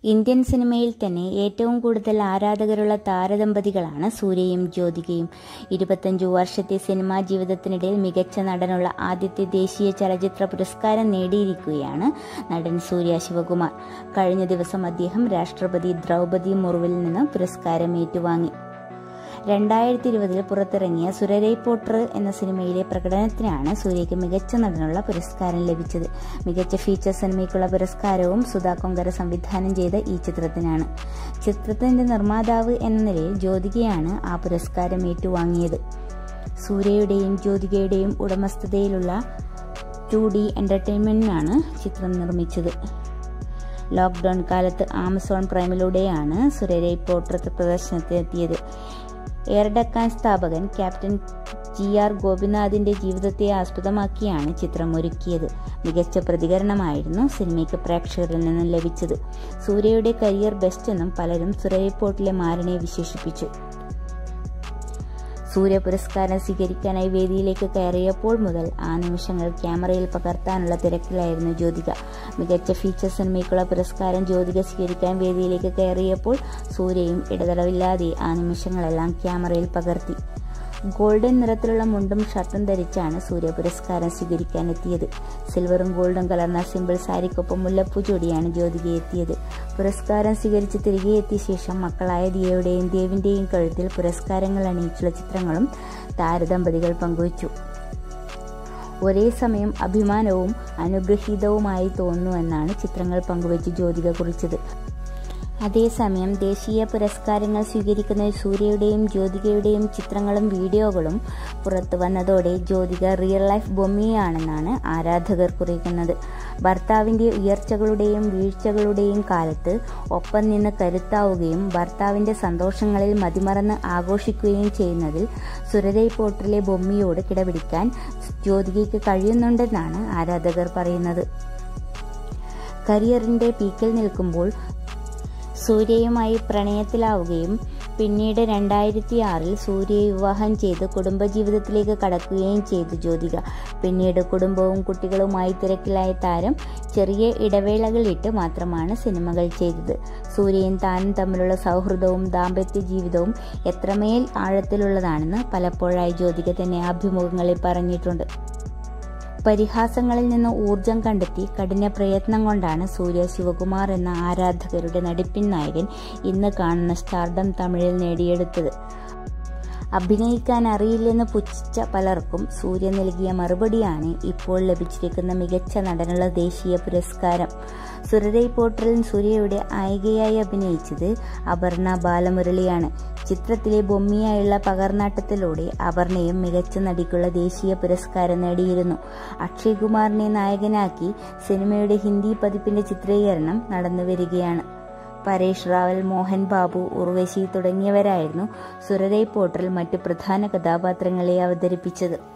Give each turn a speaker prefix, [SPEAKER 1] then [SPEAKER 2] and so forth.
[SPEAKER 1] Indian സിനിമയിൽ തന്നെ ഏറ്റവും കൂടുതൽ ആരാധകരുള്ള താരദമ്പതികളാണ് സൂര്യയും ജ്യോതികയും ഇരുപത്തഞ്ചു വർഷത്തെ സിനിമാ ജീവിതത്തിനിടയിൽ മികച്ച നടനുള്ള ആദ്യത്തെ ദേശീയ ചലച്ചിത്ര പുരസ്കാരം നേടിയിരിക്കുകയാണ് നടൻ സൂര്യ ശിവകുമാർ കഴിഞ്ഞ ദിവസം അദ്ദേഹം രാഷ്ട്രപതി ദ്രൗപദി മുർമുവിൽ നിന്ന് പുരസ്കാരം ഏറ്റുവാങ്ങി രണ്ടായിരത്തി ഇരുപതിൽ പുറത്തിറങ്ങിയ സുരരൈ പോട്ടർ എന്ന സിനിമയിലെ പ്രകടനത്തിനാണ് സൂര്യയ്ക്ക് മികച്ച നടനുള്ള പുരസ്കാരം ലഭിച്ചത് മികച്ച ഫീച്ചർ സിനിമയ്ക്കുള്ള പുരസ്കാരവും സുധാ കൊങ്കര സംവിധാനം ചെയ്ത ഈ ചിത്രത്തിനാണ് ചിത്രത്തിന്റെ നിർമ്മാതാവ് എന്ന നിലയിൽ ജ്യോതികയാണ് ആ പുരസ്കാരം ഏറ്റുവാങ്ങിയത് സൂര്യയുടെയും ജ്യോതികയുടെയും ഉടമസ്ഥതയിലുള്ള ടു ഡി എന്റർടൈൻമെന്റിനാണ് ചിത്രം നിർമ്മിച്ചത് ലോക്ക്ഡൌൺ കാലത്ത് ആമസോൺ പ്രൈമിലൂടെയാണ് സുരരൈ പോട്ടർ പ്രദർശനത്തിനെത്തിയത് എയർ ഡക്കാൻ സ്ഥാപകൻ ക്യാപ്റ്റൻ ജി ആർ ഗോപിനാഥിന്റെ ജീവിതത്തെ ആസ്പദമാക്കിയാണ് ചിത്രം ഒരുക്കിയത് മികച്ച പ്രതികരണമായിരുന്നു സിനിമയ്ക്ക് പ്രേക്ഷകരിൽ നിന്നും ലഭിച്ചത് സൂര്യയുടെ കരിയർ ബെസ്റ്റ് എന്നും പലരും സുരൈ പോർട്ടിലെ മാരനെ വിശേഷിപ്പിച്ചു സൂര്യ പുരസ്കാരം സ്വീകരിക്കാനായി വേദിയിലേക്ക് കയറിയപ്പോൾ മുതൽ ആ നിമിഷങ്ങൾ ക്യാമറയിൽ പകർത്താനുള്ള തിരക്കിലായിരുന്നു ജ്യോതിക മികച്ച ഫീച്ചർ സിനിമയ്ക്കുള്ള പുരസ്കാരം ജ്യോതിക സ്വീകരിക്കാൻ വേദിയിലേക്ക് കയറിയപ്പോൾ സൂര്യയും ഇടതടവില്ലാതെ ആ നിമിഷങ്ങളെല്ലാം ക്യാമറയിൽ പകർത്തി ഗോൾഡൻ നിറത്തിലുള്ള മുണ്ടും ഷർട്ടും ധരിച്ചാണ് സൂര്യ പുരസ്കാരം സ്വീകരിക്കാൻ എത്തിയത് സിൽവറും ഗോൾഡും കലർന്ന സിമ്പിൾ സാരിക്കൊപ്പം മുല്ലപ്പൂ ജോഡിയാണ് ജ്യോതിക എത്തിയത് പുരസ്കാരം സ്വീകരിച്ച് തിരികെ എത്തിയ ശേഷം മക്കളായ ദിയയുടെയും ദേവിന്റെയും കഴുത്തിൽ പുരസ്കാരങ്ങൾ അണിയിച്ചുള്ള ചിത്രങ്ങളും താരദമ്പതികൾ പങ്കുവച്ചു ഒരേ സമയം അഭിമാനവും അനുഗ്രഹീതവുമായി തോന്നുന്നുവെന്നാണ് ചിത്രങ്ങൾ പങ്കുവച്ച് ജ്യോതിക കുറിച്ചത് അതേസമയം ദേശീയ പുരസ്കാരങ്ങൾ സ്വീകരിക്കുന്ന സൂര്യയുടെയും ജ്യോതികയുടെയും ചിത്രങ്ങളും വീഡിയോകളും പുറത്തു വന്നതോടെ ജ്യോതിക റിയൽ ലൈഫ് ബൊമ്മിയാണെന്നാണ് ആരാധകർ കുറിക്കുന്നത് ഭർത്താവിന്റെ ഉയർച്ചകളുടെയും വീഴ്ചകളുടെയും കാലത്ത് ഒപ്പം നിന്ന് കരുത്താവുകയും ഭർത്താവിന്റെ സന്തോഷങ്ങളിൽ മതിമറന്ന് ആഘോഷിക്കുകയും ചെയ്യുന്നതിൽ സുരരൈ പോർട്ടിലെ ബൊമ്മിയോട് കിടപിടിക്കാൻ ജ്യോതികയ്ക്ക് കഴിയുന്നുണ്ടെന്നാണ് ആരാധകർ പറയുന്നത് കരിയറിന്റെ പീക്കിൽ നിൽക്കുമ്പോൾ സൂര്യയുമായി പ്രണയത്തിലാവുകയും പിന്നീട് രണ്ടായിരത്തി ആറിൽ സൂര്യയെ വിവാഹം ചെയ്ത് കുടുംബജീവിതത്തിലേക്ക് കടക്കുകയും ചെയ്തു ജ്യോതിക പിന്നീട് കുടുംബവും കുട്ടികളുമായി തിരക്കിലായ താരം ചെറിയ ഇടവേളകളിട്ട് മാത്രമാണ് സിനിമകൾ ചെയ്തത് സൂര്യയും താനും തമ്മിലുള്ള സൗഹൃദവും ദാമ്പത്യ ജീവിതവും എത്രമേൽ ആഴത്തിലുള്ളതാണെന്ന് പലപ്പോഴായി ജ്യോതിക തന്നെ അഭിമുഖങ്ങളിൽ പറഞ്ഞിട്ടുണ്ട് പരിഹാസങ്ങളിൽ നിന്ന് ഊർജം കണ്ടെത്തി കഠിന പ്രയത്നം കൊണ്ടാണ് സൂര്യ ശിവകുമാർ എന്ന ആരാധകരുടെ നടിപ്പിൻ നായകൻ ഇന്ന് കാണുന്ന സ്റ്റാർഡം തമിഴിൽ നേടിയെടുത്തത് അഭിനയിക്കാൻ അറിയില്ലെന്ന് പുച്ഛിച്ച പലർക്കും സൂര്യ നൽകിയ മറുപടിയാണ് ഇപ്പോൾ ലഭിച്ചിരിക്കുന്ന മികച്ച നടനുള്ള ദേശീയ പുരസ്കാരം സുരരൈ പോർട്ടലിൽ സൂര്യയുടെ നായികയായി അഭിനയിച്ചത് അപർണ ബാലമുരളിയാണ് ചിത്രത്തിലെ ബൊമ്മിയായുള്ള പകർനാട്ടത്തിലൂടെ അപർണയും മികച്ച നടിക്കുള്ള ദേശീയ പുരസ്കാരം നേടിയിരുന്നു അക്ഷയ് കുമാറിനെ നായകനാക്കി സിനിമയുടെ ഹിന്ദി പതിപ്പിന്റെ ചിത്രീകരണം നടന്നുവരികയാണ് പരേഷ് റാവൽ മോഹൻ ബാബു ഉർവശി തുടങ്ങിയവരായിരുന്നു സുരരൈ പോർട്ടൽ മറ്റു പ്രധാന കഥാപാത്രങ്ങളെ അവതരിപ്പിച്ചത്